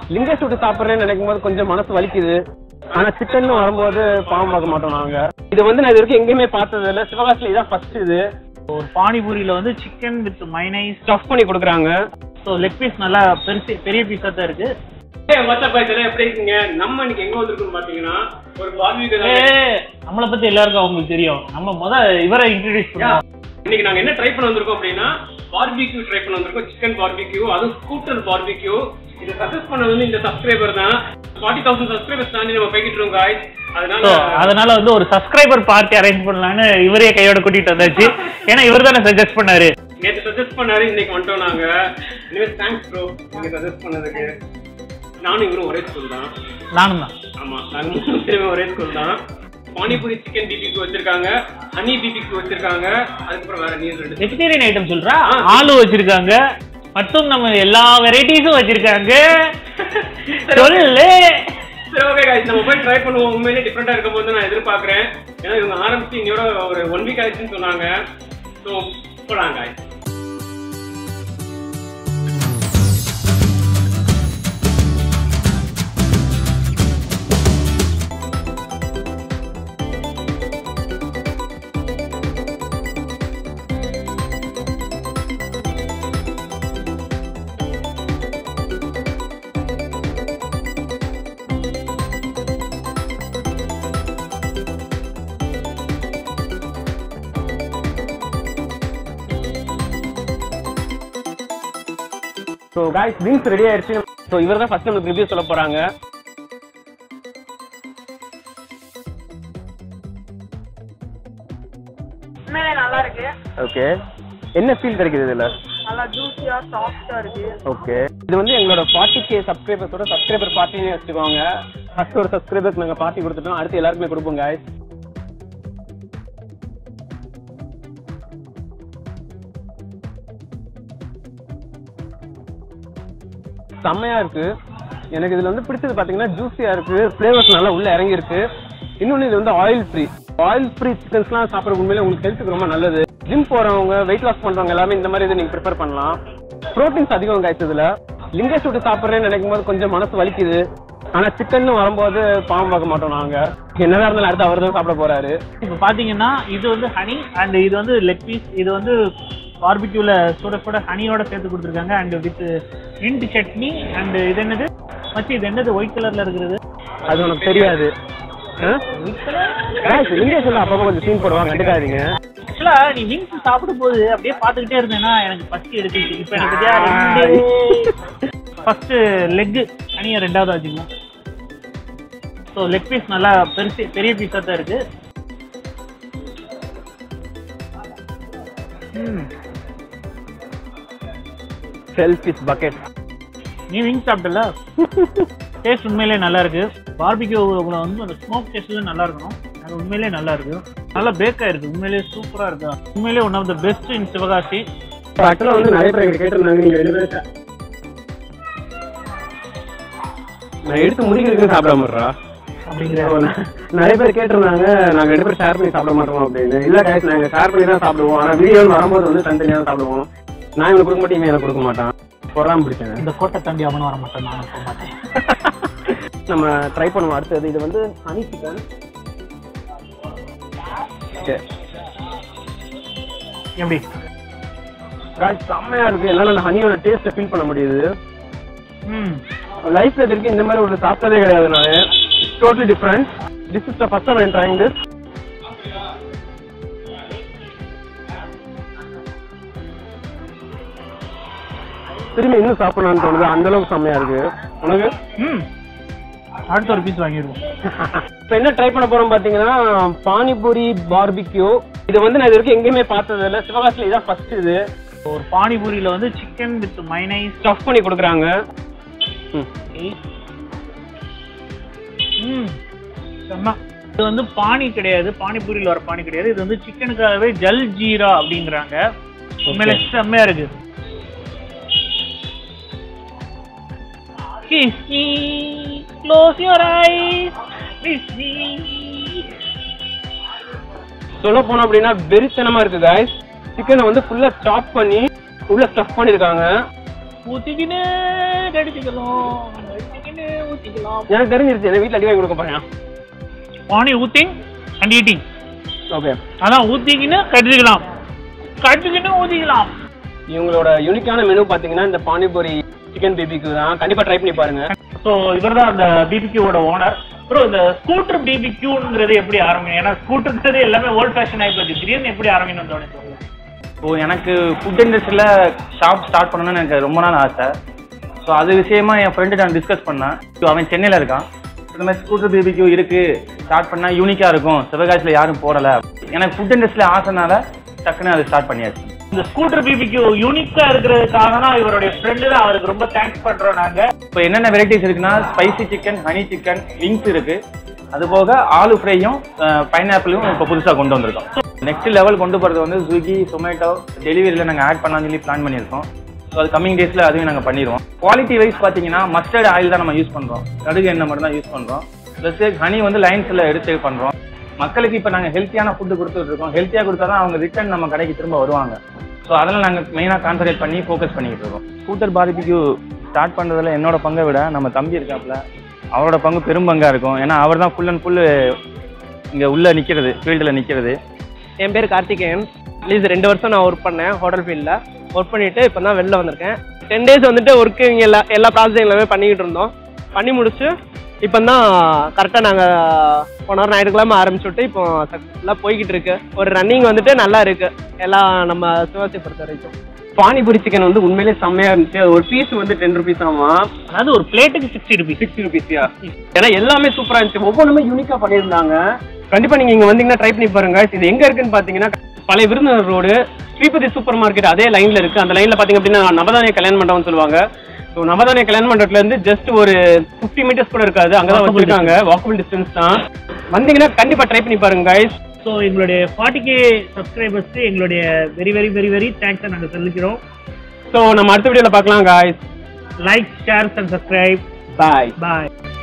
லிங்க சுட்டு சாப்பிட்றேன்னு நினைக்கும் போது கொஞ்சம் மனசு வலிக்குது ஆனா சிக்கன் வரும்போது பாவம் பார்க்க மாட்டோம் நாங்க இது வந்து நான் இது வரைக்கும் எங்கேயுமே பார்த்தது இல்ல சிவகாசில இதான் ஃபர்ஸ்ட் இது ஒரு பானிபூரியில வந்து சிக்கன் வித் மைனைஸ் ஸ்டஃப் பண்ணி கொடுக்குறாங்க ஸோ லெக் பீஸ் நல்லா பெருசு பெரிய பீஸா தான் இருக்கு வாட்ஸ்அப் இதெல்லாம் எப்படி இருக்கீங்க நம்ம இன்னைக்கு எங்க வந்திருக்கோம் பாத்தீங்கன்னா ஒரு பார்பிக்யூ ஏய், நம்மளை பத்தி எல்லாருக்கும் அவங்களுக்கு தெரியும் நம்ம முத இவரை இன்ட்ரடியூஸ் பண்ணுவோம் இன்னைக்கு நாங்க என்ன ட்ரை பண்ண வந்திருக்கோம் அப்படின்னா பார்பிக்யூ ட்ரை பண்ண வந்திருக்கோம் சிக்கன் பார்பிக்யூ அதுவும் ஸ்கூட்டர் பார்பிக்யூ இதை சஜஸ்ட் பண்ணது வந்து இந்த சப்ஸ்கிரைபர் தான் ஃபார்ட்டி தௌசண்ட் சப்ஸ்கிரைபர்ஸ் தாண்டி நம்ம போய்கிட்டு இருக்கோம் guys அதனால ஸோ அதனால வந்து ஒரு சப்ஸ்கிரைபர் பார்ட்டி அரேஞ்ச் பண்ணலான்னு இவரே கையோட கூட்டிட்டு வந்தாச்சு ஏன்னா இவர் தானே சஜஸ்ட் பண்ணாரு நேத்து சஜஸ்ட் பண்ணாரு இன்னைக்கு வந்துட்டோம் நாங்க இனிமே தேங்க்ஸ் ப்ரோ நீங்க சஜஸ்ட் பண்ணதுக்கு நானும் இவரும் ஒரே ஸ்கூல் தான் நானும் தான் ஆமா நாங்க மூணு பேருமே ஒரே ஸ்கூல் தான் பானிபூரி சிக்கன் பிபிக்கு வச்சிருக்காங்க ஹனி பிபிக்கு வச்சிருக்காங்க அதுக்கப்புறம் வேற நீர் ரெண்டு வெஜிடேரியன் ஐட்டம் சொல்றா ஆலு வச்சிருக்காங்க மற்றும் நம்ம எல்லா வெரைட்டிஸும் வச்சிருக்காங்க சொல்லு சரி ஓகே guys நம்ம போய் ட்ரை பண்ணுவோம் உண்மையிலேயே டிஃப்ரெண்டா இருக்கும் போது நான் எதிர்பார்க்கறேன் ஏன்னா இவங்க ஆரம்பிச்சு இன்னையோட ஒரு ஒன் வீக் ஆயிடுச்சுன்னு சொன்னாங்க ஸோ போலாம் guys so guys wings ready ஆயிடுச்சு ஸோ இவர் தான் ஃபர்ஸ்ட் நமக்கு ரிவ்யூ சொல்ல போறாங்க உண்மையிலே நல்லா இருக்கு ஓகே என்ன ஃபீல் கிடைக்குது இதுல நல்லா ஜூஸியா சாஃப்டா இருக்கு ஓகே இது வந்து எங்களோட ஃபார்ட்டி கே சப்ஸ்கிரைபர்ஸோட சப்ஸ்கிரைபர் பார்ட்டினே வச்சுக்கோங்க ஃபர்ஸ்ட் ஒரு சப்ஸ்கிரைபர்ஸ் நாங்கள் பார்ட்டி கொடுத்துட்டோம் அடுத்து எல்லாருக்குமே கொடுப்போம் guys செம்மையா இருக்கு எனக்கு இதுல வந்து பிடிச்சது பாத்தீங்கன்னா ஜூஸியா இருக்கு ஃபிளேவர்ஸ் நல்லா உள்ள இறங்கி இருக்கு இன்னொன்னு இது வந்து ஆயில் ஃப்ரீ ஆயில் ஃப்ரீ சிக்கன்ஸ்லாம் சாப்பிட உண்மையிலே உங்களுக்கு ஹெல்த்துக்கு ரொம்ப நல்லது ஜிம் போறவங்க வெயிட் லாஸ் பண்றவங்க எல்லாமே இந்த மாதிரி இது நீங்க ப்ரிப்பேர் பண்ணலாம் ப்ரோட்டீன்ஸ் அதிகம் காய்ச்சி இதுல லிங்க சுட்டு சாப்பிட்றேன்னு நினைக்கும் போது கொஞ்சம் மனசு வலிக்குது ஆனா சிக்கன் வரும்போது பாவம் பார்க்க மாட்டோம் நாங்க என்னதான் இருந்தாலும் அடுத்து அவர் தான் சாப்பிட போறாரு இப்போ பாத்தீங்கன்னா இது வந்து ஹனி அண்ட் இது வந்து லெக் பீஸ் இது வந்து பார்பிக்யூல சுட சுட ஹனியோட சேர்த்து கொடுத்துருக்காங்க and with mint chutney and இது என்னது மச்சி இது என்னது ஒயிட் கலர்ல இருக்கிறது அது உனக்கு தெரியாது லிங்க சொல்ல அப்பப்போ கொஞ்சம் சீன் போடுவாங்க கண்டுக்காதீங்க ஆக்சுவலா நீ விங்ஸ் சாப்பிடும் போது அப்படியே பார்த்துக்கிட்டே இருந்தேன்னா எனக்கு பசி எடுத்துச்சு இப்போ எனக்கு பத்தியா ரெண்டு ஃபர்ஸ்ட் லெக் ஹனியை ரெண்டாவது வச்சுக்கலாம் ஸோ லெக் பீஸ் நல்லா பெருசு பெரிய பீஸாக தான் இருக்கு ம் செல்ஃபிஸ் பக்கெட் நீ விங் சாப்பிட்டல டேஸ்ட் உண்மையிலே நல்லா இருக்கு பார்பிக்யூ வந்து அந்த ஸ்மோக் டேஸ்ட்ல நல்லா இருக்கணும் அது உண்மையிலே நல்லா இருக்கு நல்லா பேக் ஆயிருக்கு உண்மையிலே சூப்பரா இருக்கு உண்மையிலே one of the best in Sivakasi ஆக்சுவலா வந்து நிறைய பேர் எங்க கேட்டிருந்தாங்க நீங்க ரெண்டு பேரும் சா- நான் எடுத்து முடிக்கிறதுக்கு சாப்பிடாமறா அப்படிங்கிற நிறைய பேர் கேட்டிருந்தாங்க நாங்க ரெண்டு பேரும் ஷேர் பண்ணி சாப்பிட மாட்டோம் அப்படின்னு இல்ல guys நாங்க ஷேர் பண்ணி தான் சாப்பிடுவோம் ஆனா வீடியோ வரும்போது வந்து தனித்தனியா தான் சாப்பிடுவோம் நான் இவனுக்கு கொடுக்க மாட்டேன் இவன் எனக்கு கொடுக்க மாட்டான் பொறாம பிடிச்சேன் இந்த கோட்டை தாண்டி அவனும் வர மாட்டான் நான் போக மாட்டேன் நம்ம ட்ரை பண்ணுவோம் அடுத்தது இது வந்து ஹனி சிக்கன் எப்படி காய்ஸ் செம்மையா இருக்கு என்னால அந்த ஹனியோட டேஸ்ட்டை ஃபீல் பண்ண முடியுது ம் லைஃப்ல இது வரைக்கும் இந்த மாதிரி ஒரு சாப்பிட்டதே கிடையாது நான் totally different this is the first time I trying this திரும்பி இன்னும் சாப்பிடலாம்னு தோணுது அந்த அளவுக்கு செம்மையா இருக்கு உனக்கு ம் அடுத்த ஒரு பீஸ் வாங்கிடுவோம் இப்போ என்ன ட்ரை பண்ண போறோம் பாத்தீங்கன்னா பானிபூரி பார்பிக்யூ இது வந்து நான் இது வரைக்கும் எங்கேயுமே பார்த்தது இல்ல சிவகாசில இதான் ஃபர்ஸ்ட் இது ஒரு பானிபூரியில வந்து சிக்கன் வித் மைனைஸ் ஸ்டஃப் பண்ணி கொடுக்குறாங்க ம். ம் செம்ம இது வந்து பானி கிடையாது பானிபூரியில் வர பானி கிடையாது இது வந்து சிக்கனுக்காகவே ஜல் ஜீரா அப்படிங்கிறாங்க உண்மையில செம்மையா இருக்கு Kiss me, close your eyes, miss me. சொல்ல போனோம் அப்படின்னா வெறித்தனமா இருக்கு guys சிக்கனை வந்து ஃபுல்லா சாப் பண்ணி உள்ள ஸ்டஃப் பண்ணிருக்காங்க ஊத்திக்கினே கடிச்சுக்கணும் ஊத்திக்கலாம் எனக்கு தெரிஞ்சிருச்சு என் வீட்டில் அடி வாங்கி கொடுக்க போறேன் பானி ஊத்திங் அண்ட் ஈட்டிங் ஓகே அதான் ஊத்திக்கின்னு கடிச்சுக்கலாம் கடிச்சுக்கின்னு ஊத்திக்கலாம் இவங்களோட யூனிக்கான மெனு பார்த்தீங்கன்னா இந்த பானிபூரி சிக்கன் பிபிக்கு தான் கண்டிப்பாக ட்ரை பண்ணி பாருங்க ஸோ இவர் தான் அந்த பிபிக்யூவோட ஓனர் ப்ரோ இந்த ஸ்கூட்டர் பிபிக்யூங்கிறது எப்படி ஆரம்பிக்கும் ஏன்னா ஸ்கூட்டர்ங்கிறது எல்லாமே ஓல்ட் ஃபேஷன் ஆகி போச்சு திடீர்னு எப்படி ஆரம்பிக்கணும்னு தோணுச்சு ஸோ எனக்கு ஃபுட் இண்டஸ்ட்ரியில் ஷாப் ஸ்டார்ட் பண்ணணும்னு எனக்கு ரொம்ப நாள் ஆசை ஸோ அது விஷயமா என் ஃப்ரெண்டு நான் டிஸ்கஸ் பண்ணேன் ஸோ அவன் சென்னையில் இருக்கான் இந்த மாதிரி ஸ்கூட்டர் பிபிக்யூ இருக்குது ஸ்டார்ட் பண்ணால் யூனிக்காக இருக்கும் சிவகாசியில் யாரும் போடலை எனக்கு ஃபுட் இண்டஸ்ட்ரியில் ஆசைனால டக்குன்னு அது ஸ்டார்ட் பண்ணியாச்சு இந்த ஸ்கூட்டர் பிபிக்யூ யூனிக்கா இருக்கிறதுக்காக தான் இவருடைய ஃப்ரெண்டு தான் அவருக்கு ரொம்ப தேங்க்ஸ் பண்றோம் நாங்க இப்போ என்னென்ன வெரைட்டிஸ் இருக்குன்னா spicy chicken honey chicken wings இருக்கு அது போக ஆலு ஃப்ரையும் பைனாப்பிளும் இப்போ புதுசாக கொண்டு வந்திருக்கோம் நெக்ஸ்ட் லெவல் கொண்டு போகிறது வந்து ஸ்விக்கி சொமேட்டோ டெலிவரியில் நாங்கள் ஆட் பண்ணலாம்னு சொல்லி பிளான் பண்ணியிருக்கோம் ஸோ அது கம்மிங் டேஸில் அதுவும் நாங்கள் பண்ணிடுவோம் குவாலிட்டி வைஸ் பார்த்தீங்கன்னா மஸ்டர்ட் ஆயில் தான் நம்ம யூஸ் பண்ணுறோம் கடுகு எண்ணெய் மட்டும் தான் யூஸ் பண்ணுறோம் ப்ளஸ் ஹனி வந்து லைன்ஸில் எடுத்து பண்ணுறோம் மக்களுக்கு இப்போ நாங்கள் ஹெல்த்தியான ஃபுட்டு கொடுத்துட்டு இருக்கோம் ஹெல்த்தியாக கொடுத்தா தான் அவங்க ரிட்டர்ன் நம்ம கடைக்கு திரும்ப வருவாங்க ஸோ அதெல்லாம் நாங்கள் மெயினாக கான்சன்ட்ரேட் பண்ணி ஃபோக்கஸ் பண்ணிக்கிட்டு இருக்கோம் ஸ்கூட்டர் பார்பிக்யூ ஸ்டார்ட் பண்ணுறதுல என்னோட பங்கை விட நம்ம தம்பி இருக்காப்புல அவரோட பங்கு பெரும் பங்காக இருக்கும் ஏன்னா அவர் தான் ஃபுல் அண்ட் ஃபுல்லு இங்கே உள்ளே நிற்கிறது ஃபீல்டில் நிற்கிறது என் பேர் கார்த்திகேயன் அட்லீஸ்ட் ரெண்டு வருஷம் நான் ஒர்க் பண்ணேன் ஹோட்டல் ஃபீல்டில் ஒர்க் பண்ணிட்டு இப்போ தான் வெளில வந்திருக்கேன் டென் டேஸ் வந்துட்டு ஒர்க்கு இங்கே எல்லா எல்லா ப்ராசஸும் எல்லாமே பண்ணிக்கிட்டு இருந்தோம் பண்ணி முடிச்சு இப்போ தான் கரெக்டாக நாங்கள் போன வாரம் ஞாயிற்றுக்கிழமை ஆரம்பிச்சுட்டு இப்போ சக்ஸஸ்ஃபுல்லாக போய்கிட்டு இருக்கு ஒரு ரன்னிங் வந்துட்டு நல்லா இருக்கு எல்லாம் நம்ம சிவாசியை பொறுத்த வரைக்கும் பானிபூரி சிக்கன் வந்து உண்மையிலேயே செம்மையா இருந்துச்சு ஒரு பீஸ் வந்து டென் ருபீஸ் ஆமா அதாவது ஒரு பிளேட்டுக்கு சிக்ஸ்டி ருபீஸ் சிக்ஸ்டி ருபீஸ்யா ஏன்னா எல்லாமே சூப்பரா இருந்துச்சு ஒவ்வொன்றுமே யூனிக்கா பண்ணியிருந்தாங்க கண்டிப்பா நீங்க இங்க வந்தீங்கன்னா ட்ரை பண்ணி பாருங்க இது எங்க இருக்குன்னு பாத்தீங்கன்னா பழைய Virudhunagar road Sripathi super market அதே லைன்ல இருக்கு அந்த லைன்ல பாத்தீங்க அப்படின்னா நவதானிய கல்யாண மண்டபம்னு சொல்லுவாங்க ஸோ நவதானிய கல்யாண மண்டபத்துல இருந்து ஜஸ்ட் ஒரு ஃபிஃப்டி மீட்டர்ஸ் கூட இருக்காது அங்கதான் Walkable வச்சிருக்காங்க வாக்கபிள் டிஸ்டன்ஸ் தான் வந்தீங்கன்னா கண்டிப்பா ட்ரை பண்ணி பாருங்க guys ஸோ எங்களுடைய ஃபார்ட்டி கே சப்ஸ்கிரைபர்ஸ்க்கு எங்களுடைய வெரி வெரி வெரி வெரி தேங்க்ஸை நாங்கள் சொல்லிக்கிறோம் ஸோ நம்ம அடுத்த வீடியோல பார்க்கலாம் guys like share and subscribe bye bye